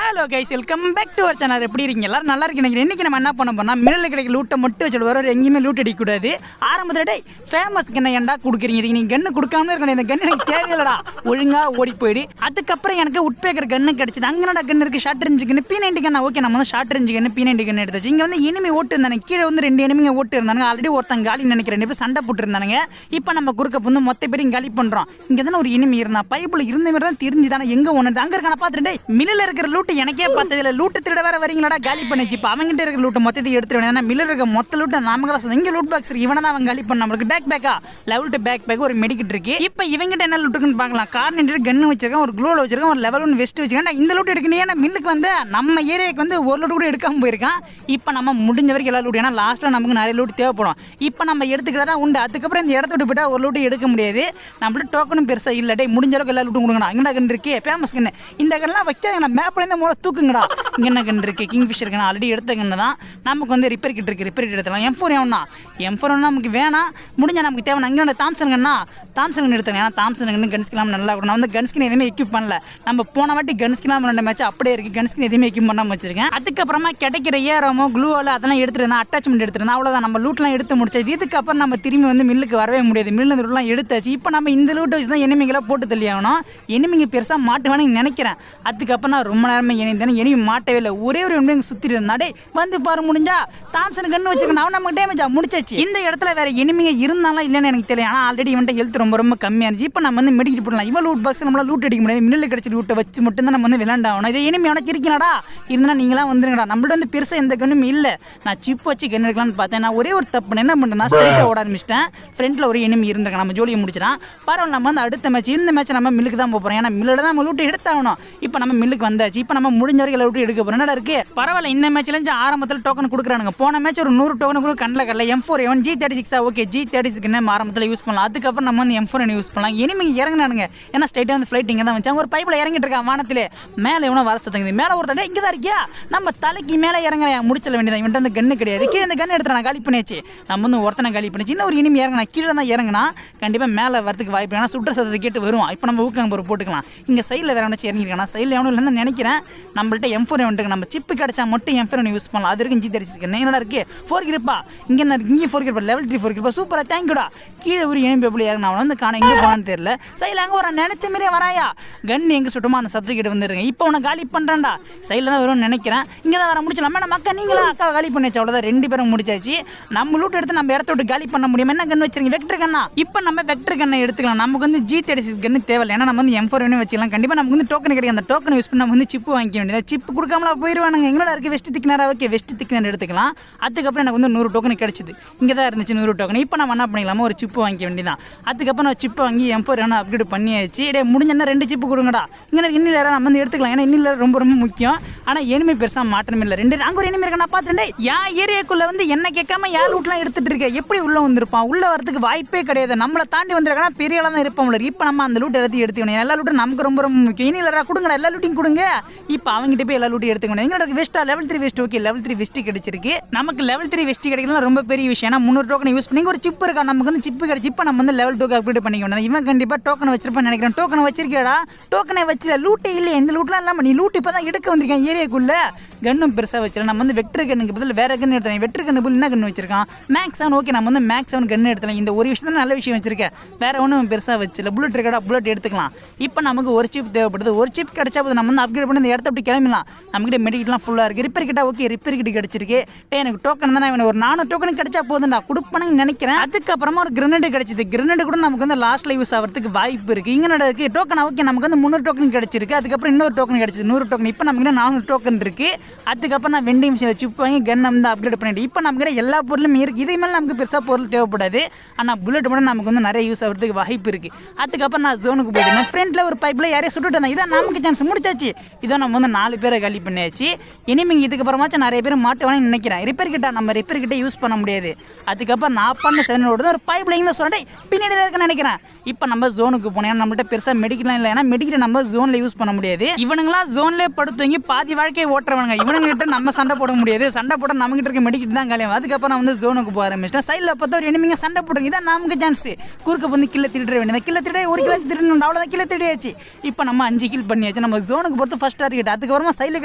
Hello guys welcome back to our channel எப்படி இருக்கீங்க எல்லாரும் நல்லா இருக்கு நினைக்கிறேன் இன்னைக்கு நம்ம என்ன பண்ண போறோம் மின்னல் கிடைக்க லூட்டை மட்டும் வச்சுட்டு வர எங்கேயுமே லூட் அடிக்கக்கூடாது ஆரம்பத்தில் டே ஃபேமஸ் கண்ணை ஏன்டா கொடுக்குறீங்க இதுக்கு நீங்க கன்று கொடுக்காம இருக்கணும் இந்த கன்று எனக்கு தேவையில்லடா ஒழுங்கா ஓடி போயிடு அதுக்கப்புறம் எனக்கு உட்பேக்கர் கன்று கிடைச்சது அங்கனடா கன்று இருக்கு short range gun P ninety கண்ணா ஓகே நம்ம வந்து short range gun P ninety gun எடுத்தாச்சு இங்க வந்து இனிமே ஓட்டு இருந்தாங்க கீழே வந்து ரெண்டு எனிமிங்க ஓட்டு இருந்தாங்க ஆல்ரெடி ஒருத்தன் காலி நினைக்கிறேன் ரெண்டு பேர் சண்டை போட்டு இருந்தானுங்க இப்போ நம்ம குறுக்க வந்து மொத்த பேரையும் காலி பண்றோம் இங்க தானே ஒரு இனிமே இருந்தா பைப்புல இருந்த மாதிரி தான் தெரிஞ்சு தானே எங்க ஒன்று அங்க இருக்கான பார்த்துட்டு மில்லில் இருக்கிற லூட்டு எனக்கே பார்த்ததில்ல லூட்டு திருட வேற வரீங்களாடா காலி பண்ணிச்சு இப்போ அவங்ககிட்ட இருக்கிற லூட்டு மொத்தத்தை எடுத்துட்டு வேணும் மில்லில் இருக்க மொத்த லூட்டை நாம தான் சொன்னோம் இங்க லூட் பாக்ஸ் இவனை தான் அவன் காலி பண்ண நம்மளுக்கு பேக் பேக்கா லெவல் டு பேக் பேக் ஒரு மெடிக்கிட் இருக்கு இப்போ இவங்கிட்ட என்ன லூட் இருக்குன்னு பார்க்கலாம் கார் நின்று கன்னு வச்சிருக்கேன் ஒரு க்ளோவில் வச்சிருக்கேன் ஒரு லெவல் ஒன் வெஸ்ட் வச்சிருக்கேன் நான் இந்த லூட் எடுக்கணும் ஏன்னா மில்லுக்கு வந்து நம்ம ஏரியாவுக்கு வந்து ஒரு லூட் கூட எடுக்காம போயிருக்கான் இப்போ நம்ம முடிஞ்ச வரைக்கும் எல்லா லூட் ஏன்னா லாஸ்ட்டில் நமக்கு நிறைய லூட் தேவைப்படும் இப்போ நம்ம எடுத்துக்கிறதா உண்டு அதுக்கப்புறம் இந்த இடத்த விட்டு போயிட்டா ஒரு லூட்டு எடுக்க முடியாது நம்மள்ட்ட டோக்கனும் பெருசாக இல்லை டே முடிஞ்ச அளவுக்கு எல்லா லூட்டும் கொடுங்கடா இங்கடா கன்று இருக்கே ஃபேமஸ் கன்று இந்த கண்ணெலாம் வைக்காதீங்க மேப்லேருந்து முதல்ல தூக்குங்கடா இங்கே என்ன கன்று இருக்குது கிங் ஃபிஷர் கண்ணு ஆல்ரெடி எடுத்த கன்று தான் நமக்கு வந்து ரிப்பேர் கிட்ட இருக்குது ரிப்பேர் கிட்ட எடுத்துலாம் எம் ஃபோர் எவனா எம் ஃபோர் நமக்கு வேணாம் முடிஞ்சா நமக்கு தேவை அங்கே தாம்சன் கண்ணா தாம்சன் கன்று எடுத்தாங்க ஏன்னா தாம்சன் கன்று கன்ஸ்கிலாம் நல்லா இருக்கும் நான் வந்து கன்ஸ்கின் எதுவுமே எக்யூப் பண்ணல நம்ம போன வாட்டி கன்ஸ்கிலாம் ரெண்டு மேட்ச் அப்படியே இருக்குது கன்ஸ்கின் எதுவுமே எக்யூப் பண்ணாமல் வச்சிருக்கேன் அதுக்கப்புறமா கிடைக்கிற ஏரமோ க்ளூவில் அதெல்லாம் எடுத்துருந்தேன் அட்டாச்மெண்ட் எடுத்துருந்தேன் அவ்வளோதான் நம்ம லூட்லாம் எடுத்து முடிச்சது இதுக்கப்புறம் நம்ம திரும்பி வந்து மில்லுக்கு வரவே முடியாது மில்லு லூட்லாம் எடுத்தாச்சு இப்போ நம்ம இந்த லூட்டை வச்சு தான் எனிமிகளை போட்டு தள்ளி ஆகணும் எனிமிங்க பெருசாக மாட்டுவானு நினைக்கிறேன் அதுக்கப்புறம் நான் ரொம்ப நேரமே இணைந்தேன் எனிமி மாட்டவே இல்லை ஒரே ஒரு எங்க சுற்றிட்டு இருந்தா டேய் வந்து பாரு முடிஞ்சா தாம்சன் கண்ணு வச்சிருக்கேன் அவன் நமக்கு டேமேஜா முடிச்சாச்சு இந்த இடத்துல வேற எனிமிங்க இருந்தாலும் இல்லைன்னு எனக்கு தெரியல ஆனால் ஆல்ரெடி இவன்ட்ட ஹெல்த் ரொம்ப ரொம்ப கம்மியாக இருந்துச்சு இப்போ நம்ம வந்து மெடிக்கல் போடலாம் இவன் லூட் பாக்ஸ் நம்மளால லூட் அடிக்க முடியாது மில்லில் கிடைச்ச லூட்டை வச்சு மட்டும் தான் நம்ம வந்து விளாண்டாகணும் இதே எனிமி அவனை சிரிக்கலாடா இருந்தா நீங்களாம் வந்துருங்கடா நம்மள்ட்ட வந்து பெருசாக எந்த கண்ணும் இல்லை நான் சிப் வச்சு கன் எடுக்கலாம்னு பார்த்தேன் நான் ஒரே ஒரு தப்பு நான் என்ன பண்ணுறேன்னா ஸ்ட்ரைட்டாக ஓட ஆரம்பிச்சிட்டேன் ஃப்ரண்ட்டில் ஒரு எனிமி இருந்திருக்கேன் நம்ம ஜோலியை முடிச்சிடான் பரவாயில்ல நம்ம வந்து அடுத்த மேட்ச் இந்த மேட்ச் நம்ம மில்லுக்கு தான் போகிறோம் ஏன்னா மில்லில் தான் நம்ம லூட்டு எடுத்தாகணும் இப்போ நம்ம மில்லுக்கு வந்தாச்சு இப்போ நம்ம முடிஞ்ச வரைக்கும் லூட்டு எடுக்க போகிறோம் என்னடா இருக்கு பரவாயில்ல இந்த மேட்ச்ல ஆரம்பத்தில் டோக்கன் கொடுக்குறானுங்க போன மேட்ச் ஒரு நூறு டோக்கன் கூட கண்ணில் கடல எம் ஃபோர் எவன் ஜி தேர்ட்டி சிக்ஸா ஓகே ஜி தேர்ட்டி சிக்ஸ் ஆரம்பத்தில் யூஸ் பண்ணலாம் அதுக்கப்புறம் நம்ம வந்து எம் ஃபோர் யூஸ் பண்ணலாம் எனிமிங்க இறங்கினானுங்க ஏன்னா ஸ்ட்ரைட்டாக வந்து ஃப்ளைட் இங்கே தான் வச்சாங்க ஒரு பைப்பில் இறங்கிட்டு இருக்கான் வானத்திலே மேலே எவனோ வர சத்தங்குது மேலே ஒருத்தட இங்கே தான் இருக்கியா நம்ம தலைக்கு மேலே இறங்குறேன் முடிச்சல வேண்டியதான் இவன்ட்டு வந்து கன்று கிடையாது கீழே இந்த கன்று எடுத்து நான் காலி பண்ணியாச்சு நம்ம வந்து ஒருத்தனை காலி பண்ணிச்சு இன்னும் ஒரு இனிமே இறங்கினா கீழே தான் இறங்கினா கண்டிப்பாக மேலே வரதுக்கு வாய்ப்பு ஏன்னா சுற்ற சத்தத்தை கேட்டு வருவான் இப்போ நம்ம ஊக்கம் ஒரு போட்டுக்கலாம் இங்கே சைடில் வேற என்ன இறங்கிருக்கானா சைடில் எவனும் இல்லைன்னு நினைக்கிறேன் நம்மள்ட்ட எம் ஃபோர் வந்துட்டு நம்ம சிப்பு கிடைச்சா மட்டும் எம் ஃபோர் யூஸ் பண்ணலாம் அது வரைக்கும் ஜி தேர்ட்டி சிக்ஸ் என்னடா இருக்கு ஃபோர் கிரிப்பா இங்கே என்ன இருக்கு? இங்கே ஃபோர் கிரிப்பா லெவல் த்ரீ ஃபோர் கிரிப்பா சூப்பராக தேங்க்யூடா கீழே ஒரு எனிமி எப்படி இறங்கினா அவன் வந்து காண எங்கே போனான்னு தெரியல சைடில் அங்கே ஒரு நினைச்ச மாதிரியே வராயா கன் எங்கே சுட்டுமோ அந்த சத்தத்துக்கிட்ட வந்துருங்க இப்போ உன காலி பண்ணுறான்டா சைடில் தான் வரும்னு நினைக்கிறேன் இங்கே தான் வர முடிச்சலாம் மேடம் அக்கா நீங்களா அக்கா காலி பண்ணியாச்சு அவ்வளோதான் ரெண்டு பேரும் முடிச்சாச்சு நம்ம லூட் எடுத்து நம்ம இடத்த விட்டு காலி பண்ண முடியும் என்ன கன் வச்சிருங்க வெக்டர் கண்ணா இப்போ நம்ம வெக்டர் கண்ணை எடுத்துக்கலாம் நமக்கு வந்து ஜி தேர்ட்டி சிக்ஸ் கன்னு தேவையில்லை ஏன்னா நம்ம வந்து எம் ஃபோர் வச்சுக்கலாம் கண்டிப்பாக நமக்கு வந்து டோக்கன் கிடைக்கும் அந்த டோக்கன் யூஸ் பண்ணி நம்ம வந்து சிப்பு வாங்கிக்க வேண்டியது சிப்பு கொடுக்காமல போயிடுவானுங்க எங்களோட இருக்கு வெஸ்ட் திக்னரா ஓகே வெஸ்ட் திக்னர் எடுத்துக்கலாம் அதுக்கப்புறம் எனக்கு வந்து நூறு டோக்கன் கிடைச்சிது இங்கே தான் இருந்துச்சு நூறு டோக்கன் இப்போ நம்ம என்ன பண்ணிக்கலாமா ஒரு சிப்பு வாங்கிக்க வேண்டியதான் அதுக்கப்புறம் நான் சிப்பு வாங்கி எம் ஃபோர் என்ன அப்கிரேட் பண்ணியாச்சு டே முடிஞ்சன்னா ரெண்டு சிப்பு கொடுங்கடா இங்கே இன்னில் நம்ம வந்து எடுத்துக்கலாம் ஏன்னா இன்னில் ரொம்ப ரொம்ப முக்கியம் ஆனால் எனிமே பெருசாக மாற்றம் இல்லை ரெண்டு அங்கே ஒரு எனிமே இருக்க நான் பார்த்துட்டேன் என் ஏரியாக்குள்ளே வந்து என்ன கேட்காம யார் வீட்லாம் எடுத்துட்டு இருக்க எப்படி உள்ளே வந்திருப்பான் உள்ளே வரதுக்கு வாய்ப்பே கிடையாது நம்மளை தாண்டி வந்திருக்கானா பெரிய ஆளாக தான் இருப்போம் இப்போ நம்ம அந்த லூட் எடுத்து எடுத்துக்கணும் எல்லா லூட்டும் நமக்கு ரொம்ப ரொம்ப முக்கியம் இனி இல்லைடா கொடுங்கடா எல்லா லூட்டையும் கொடுங்க இப்போ அவங்ககிட்ட போய் எல்லா லூட்டையும் எடுத்துக்கணும் எங்களோட வெஸ்ட்டா level three vest okay level three vest கிடைச்சிருக்கு நமக்கு லெவல் த்ரீ வெஸ்ட் கிடைக்கலாம் ரொம்ப பெரிய விஷயம் ஏன்னா முந்நூறு டோக்கன் யூஸ் பண்ணி ஒரு சிப் இருக்கா நமக்கு வந்து சிப்பு கிடைச்சி இப்போ நம்ம வந்து லெவல் டூக்கு அப்டேட் பண்ணிக்க வேண்டாம் இவன் கண்டிப்பாக டோக்கன் வச்சிருப்பான்னு நினைக்கிறேன் டோக்கன் வச்சிருக்கேடா டோக்கனை வச்சில லூட்டே இல்லை எந்த லூட்லாம் இல்லாமல் நீ லூட் இப்போ தான் எடுக்க வந்திருக்கேன் ஏரியாக்குள்ள கன்னும் பெருசாக வச்சிருக்கேன் நம்ம வந்து வெக்டர் கண்ணுக்கு பதில் வேற கன்று எடுத்தேன் வெக்டர் கண்ணு பதில் என்ன கன்று வச்சிருக்கான் மேக்ஸ் செவன் ஓகே நம்ம வந்து மேக்ஸ் செவன் கன்று எடுத்தலாம் இந்த ஒரு விஷயம் நல்ல விஷயம் வச்சிருக்கேன் வேற ஒன்றும் பெருசாக வச்சில புல்லட் இருக்கடா புல்லட் எடுத்துக்கலாம் இப்போ நமக்கு ஒரு சிப் தேவைப்படுது ஒரு சிப் கிடைச்சா போதும் நம்ம வந்து அப்கிரேட் பண்ணி இந்த இடத்த அப்படி கிளம்பிடலாம் நம்மகிட்ட மெடிக்கெட்லாம் ஃபுல்லாக இருக்குது ரிப்பேர் கிட்ட ஓகே ரிப்பேர் கிட்ட கிடைச்சிருக்கு டே எனக்கு டோக்கன் தானே இவன் ஒரு நானூறு டோக்கன் கிடைச்சா போதும்டா கொடுப்பேன்னு நினைக்கிறேன் அதுக்கப்புறமா ஒரு கிரனேட் கிடைச்சிது கிரனேட் கூட நமக்கு வந்து லாஸ்ட்ல யூஸ் ஆகிறதுக்கு வாய்ப்பு இருக்குது இங்கே நடக்கு டோக்கன் ஓகே நமக்கு வந்து முந்நூறு டோக்கன் கிடைச்சிருக்கு அதுக்கப்புறம் இன்னொரு டோக்கன் கிடைச்சிது நூறு டோக்கன் இப்போ நமக்கு இன்னும் நானூறு டோக்கன் இருக்குது அதுக்கப்புறம் நான் வெண்டிங் மிஷினில் சிப் வாங்கி கன் வந்து அப்கிரேட் பண்ணிட்டு இப்போ நமக்கு எல்லா பொருளும் இருக்குது இதே மேலே நமக்கு பெருசாக பொருள் தேவைப்படாது ஆனால் புல்லட் மட்டும் நமக்கு வந்து நிறைய யூஸ் ஆகிறதுக்கு வாய்ப்பு இருக்குது அதுக்கப்புறம் நான் ஜோனுக்கு போயிட்டேன் ஃப்ரெண்டில் ஒரு பைப்பில் யாரையும் சுட்டுட்டு இருந்தேன் இதான் நமக்கு சான்ஸ் முடிச்சாச்சு இதோ நம்ம வந்து நாலு பேரை காலி பண்ணியாச்சு இனிமேல் இதுக்கப்புறமாச்சும் நிறைய பேர் மாட்டுவானு நினைக்கிறேன் ரிப்பேர் கிட்ட நம்ம ரிப்பேர் கிட்ட யூஸ் பண்ண முடியாது அதுக்கப்புறம் நான் பண்ண செவன் ஓடுது ஒரு பைப்பில் இங்கே சொல்லிட்டு பின்னாடி தான் இருக்குன்னு நினைக்கிறேன் இப்போ நம்ம ஜோனுக்கு போனோம் ஏன்னா நம்மள்ட்ட பெருசாக மெடிக்கலாம் இல்லை ஏன்னா மெடிக்கல் நம்ம ஜோனில் யூஸ் பண்ண முடியாது இவனுங்களாம் ஜோன்லேயே படுத்துவங்க பாதி வாழ்க்கையை ஓட்டுறவனுங்க இவனுங்க கிட்ட நம்ம சண்டை போட முடியாது சண்டை போட நம்ம கிட்ட இருக்க மெடிக்கல் தான் காலியாகும் அதுக்கப்புறம் நான் வந்து ஜோனுக்கு போக ஆரம்பிச்சிட்டேன் சைடில் பார்த்தா ஒரு எனிமிங்க சண்டை போடுறீங்க இதான் நமக்கு சான்ஸ் குறுக்க வந்து கில்ல திருட வேண்டியது கில்ல திருட ஒரு கிலோ திருடணும் அவ்வளோதான் கில்ல திருடியாச்சு இப்போ நம்ம அஞ்சு கில் பண்ணியாச்சு நம்ம ஜோனுக்கு பொறுத்து ஃபர்ஸ்ட் டார்கெட் அதுக்கப்புறமா சைடில்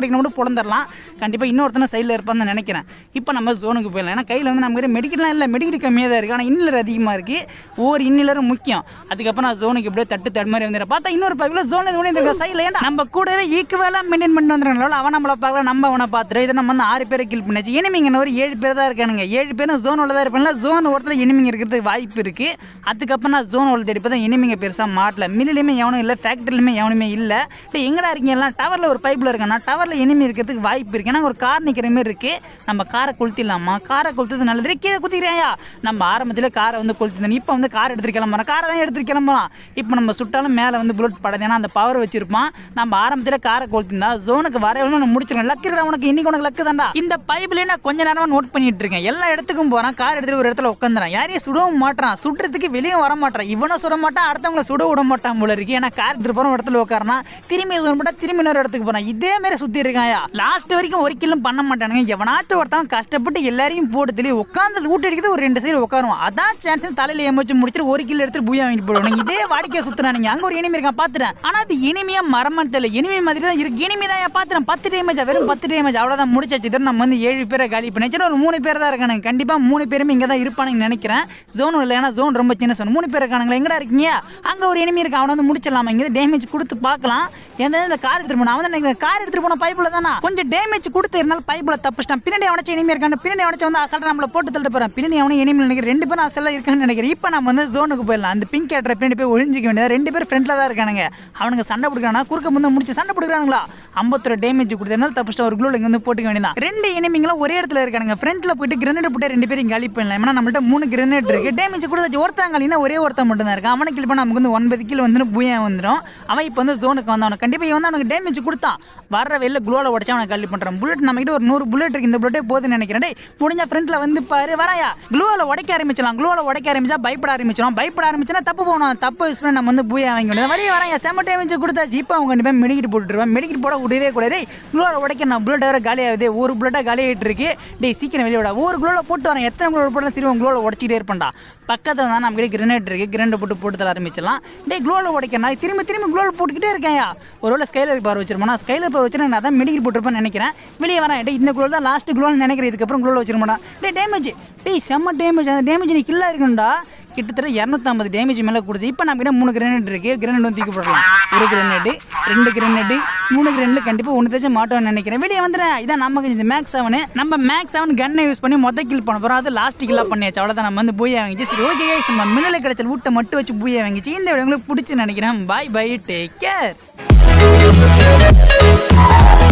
கிடைக்கணும் மட்டும் பிறந்துடலாம் கண்டிப்பாக இன்னொருத்தன சைடில் இருப்பான்னு நினைக்கிறேன் இப்போ நம்ம ஜோனுக்கு போயிடலாம் ஏன்னா கையில் வந்து நமக்கு மெடிக்கெட்லாம் இல்லை மெடிக்கெட் கம்மியாக தான் இருக்குது ஆனால் இன்னிலர் அதிகமாக இருக்குது ஒவ்வொரு இன்னிலரும் முக்கியம் அதுக்கப்புறம் நான் ஜோனுக்கு இப்படியே தட்டு தடு மாதிரி வந்துடுறேன் பார்த்தா இன்னொரு பகுதியில் ஜோன் இது இருக்க சைடில் ஏன்டா நம்ம கூடவே ஈக்குவலாக மெயின்டைன் பண்ணி வந்துருக்கனால அவன் நம்மளை பார்க்கல நம்ம அவனை பார்த்துட்டு இதை நம்ம வந்து ஆறு பேரை கில் பண்ணிச்சு இனிமிங்க ஒரு ஏழு பேர் தான் இருக்கானுங்க ஏழு பேரும் ஜோன் உள்ள தான் இருப்பாங்க ஜோன் ஒருத்தர் இனிமிங்க இருக்கிறதுக்கு வாய்ப்பு இருக்குது அதுக்கப்புறம் நான் ஜோன் உள்ள தேடி பார்த்தா இனிமிங்க பெருசாக மாட்டல மில்லிலையுமே எவனும் இல்லை ஃபேக்ட்ரிலையுமே எவனுமே இல்லை டேய் எங்கடா இருக்கீங்க எல்லாம் டவரில் ஒரு பைப்பில் இருக்கேன்னா டவரில் இனிமி இருக்கிறதுக்கு வாய்ப்பு இருக்கு ஏன்னா ஒரு கார் நிற்கிற மாதிரி இருக்குது நம்ம காரை கொளுத்திடலாமா காரை கொளுத்துறது நல்லது கீழே குத்திக்கிறியா நம்ம ஆரம்பத்தில் காரை வந்து கொளுத்திருந்தோம் இப்போ வந்து கார் எடுத்துட்டு கிளம்புறோம் காரை தான் எடுத்துட்டு கிளம்பலாம் இப்போ நம்ம சுட்டாலும் மேலே வந்து புல்லட் படாது ஏன்னா அந்த பவர் வச்சிருப்பான் நம்ம ஆரம்பத்தில் காரை கொளுத்திருந்தா ஜோனுக்கு வர நான் முடிச்சிருக்கேன் லக்கு இருக்கா உனக்கு இன்னைக்கு உனக்கு லக்கு தான்டா இந்த பைப்லேயே நான் கொஞ்ச நேரமா நோட் பண்ணிட்டு இருக்கேன் எல்லா இடத்துக்கும் போறான் கார் எடுத்துட்டு ஒரு இடத்துல உட்காந்துறான் யாரையும் சுடவும் மாட்டான் சுடுறதுக்கு வெளியே வர மாட்டான் இவனை சுட மாட்டான் அடுத்தவங்களை சுட விட மாட்டான் போல இருக்கு ஏன்னா கார் எடுத்துட்டு போற இடத்துல உட்காரனா திரும்பி ஜோன் போட்டா திரும்பி இன்னொரு இடத்துக்கு போறான் இதே மாதிரி சுத்தி இருக்காயா லாஸ்ட் வரைக்கும் ஒரு கில்லும் பண்ண மாட்டானுங்க எவனாச்சும் ஒருத்தவன் கஷ்டப்பட்டு எல்லாரையும் போட்டு தெளி உட்காந்து லூட் அடிக்கிறது ஒரு ரெண்டு சைடு உட்காருவான் அதான் சான்ஸ் தலையில ஏமாச்சு முடிச்சுட்டு ஒரு கில் எடுத்துட்டு பூயா வாங்கிட்டு போடுவாங்க இதே வாடிக்கையா சுத்துறானுங்க அங்க ஒரு இனிமே இருக்கான் பாத்துறேன் ஆனா அது இனிமையா மரமா தெரியல இனிமே மாதிரி தான் இருக்கு இனிமே தான் பாத்துறேன் பத்து டேமேஜ் வெறும் பத்து டேமேஜ் அவ்வளவுதான் முடிச்சாச்சு இதோட நம்ம வந்து ஏழு பேரை காலி பண்ணிச்சு ஒரு மூணு பேர் தான் இருக்கானுங்க கண்டிப்பா மூணு பேருமே இங்க தான் இருப்பானுங்க நினைக்கிறேன் ஜோன் இல்லை ஏன்னா ஜோன் ரொம்ப சின்ன zone. மூணு பேர் இருக்கானுங்களா எங்கடா இருக்கீங்க அங்க ஒரு இனிமே இருக்கு அவனை வந்து முடிச்சிடலாமா இங்க டேமேஜ் கொடுத்து பார்க்கலாம் எந்த இந்த கார் எடுத்துட்டு போனா அவன் தான் கார் எடுத்துட்டு போன பைப்புல தானா கொஞ்சம் டேமேஜ் கொடுத்து இருந்தாலும் பைப்புல தப்பிச்சிட்டான் பின்னாடி அவனச்ச இனிமே இருக்கான் பின்னாடி அவனச்ச வந்து அசல்ட் நம்மள போட்டு தள்ளிட்டு போறான் பின்னாடி அவனும் இனிமே நினைக்கிறேன் ரெண்டு பேரும் அசல்ல இருக்கான்னு நினைக்கிறேன் இப்போ நம்ம வந்து ஜோனுக்கு போயிடலாம் அந்த பிங்க் கேட்டரை பின்னாடி போய் ஒழிஞ்சிக்க வேண்டியது ரெண்டு பேரும் ஃப்ரெண்ட்ல தான் இருக்கானுங்க அவனுங்க சண்டை பிடிக்கிறானா குறுக்க முந்த முடிச்சு சண்டை பிடிக்கிறானுங்களா ஐம்பத்தொரு டேமேஜ் கொடுத்ததுனால தப்பிச்சிட்டு ஒரு குளோல இங்க வந்து போட்டுக்க வேண்டியதான் ரெண்டு இனிமிங்களும் ஒரே இடத்துல இருக்கானுங்க ஃப்ரண்ட்ல போயிட்டு கிரனேட் போட்டு ரெண்டு பேரும் காலி பண்ணலாம் ஏன்னா நம்மள்ட்ட மூணு கிரனேட் இருக்கு டேமேஜ் கொடுத்தாச்சு ஒருத்தன் காலினா ஒரே ஒருத்தன் மட்டும் தான் இருக்கான் அவனை கில் பண்ண நமக்கு வந்து ஒன்பது கில் வந்து பூயா வந்துடும் அவன் இப்போ வந்து ஜோனுக்கு வந்தான் கண்டிப்பா இவன் வந்து அவனுக்கு டேமேஜ் கொடுத்தான் வர வெளில குளோல உடச்சு அவனை காலி பண்றான் புல்லட் நம்ம கிட்ட ஒரு நூறு புல்லட் இருக்கு இந்த புல்லட்டே போதுன்னு நினைக்கிறேன் டேய் முடிஞ்ச ஃப்ரண்ட்ல வந்து பாரு வராயா குளோல உடைக்க ஆரம்பிச்சலாம் குளோல உடைக்க ஆரம்பிச்சா பயப்பட ஆரம்பிச்சிடும் பயப்பட ஆரம்பிச்சுனா தப்பு போகணும் தப்பு யூஸ் பண்ணி நம்ம வந்து பூயா வாங்கி வேண்டியது வரைய வராயா செம்ம டேமேஜ் கொடுத்தாச்சு இப்போ அவங்க கண்டிப்பாக மெடிக்கிட்டு போட்டுருவேன் மெடிக்கிட்டு போட விடவே கூடாது குளோல உடைக்க நான் புல்லட் வேற காலி ஆகுது ஒரு புல்லட்டாக காலி ஆகிட்டு இருக்கு டேய் சீக்கிரம் வெளியே விட ஒரு குளோல போட்டு வரேன் எத்தனை குளோல போட்டாலும் சரி உங்க குளோல உடச்சிட்டே இருப்பேன்டா பக்கத்தில் தான் நம்ம கிட்ட கிரனேட் இருக்கு கிரனேட் போட்டு போட்டு தர ஆரம்பிச்சிடலாம் டேய் குளோல உடைக்கிறேன் திரும்ப திரும்ப குளோல போட்டுக்கிட்டே இருக்கேன்யா ஒருவேளை ஸ்கைலர் பார் வச்சிருப்போம் ஸ்கைலர் பார் வச்சு நான் தான் மெடிக்கல் போட்டிருப்பேன்னு நினைக்கிறேன் வெளியே வரேன் டேய் இந்த குளோல் தான் லாஸ்ட் குளோல் நினைக்கிறேன் இதுக்கப்புறம் குளோல் வச்சிருக்க மாட்டான் டேய் டேமேஜ் டேய் செம்ம டேமேஜ் அந்த டேமேஜ் நீ கில்லா இருக்கணும்டா கிட்டத்தட்ட இரநூத்தம்பது டேமேஜ் மேலே கொடுத்து இப்போ நம்ம கிட்ட மூணு கிரனேட் இருக்கு கிரனேட் வந்து தூக்கி போடலாம் ஒரு கிரனேட் ரெண்டு கிரனேட் மூணு கிரனேட்ல கண்டிப்பாக ஒன்று தேய்ச்சி மாட்டோம்னு நினைக்கிறேன் வெளியே வந்துடுறேன் இதான் நமக்கு இந்த மேக்ஸ் செவனு நம்ம மேக்ஸ் செவன் கன்னை யூஸ் பண்ணி மொத்த கில் பண்ண போகிறோம் அது லாஸ்ட் கில்லாக பண்ணியாச்சு அவ்வளோதான் நம்ம வந்து பூயா வாங்கிச்சு சரி ஓகே நம்ம மின்னல் கிடைச்சல் ஊட்ட மட்டும் வச்சு பூயா வாங்கிச்சு இந்த வீடியோ உங்களுக்கு பிடிச்சி நினைக்கிறேன் பாய் பை டேக் கேர்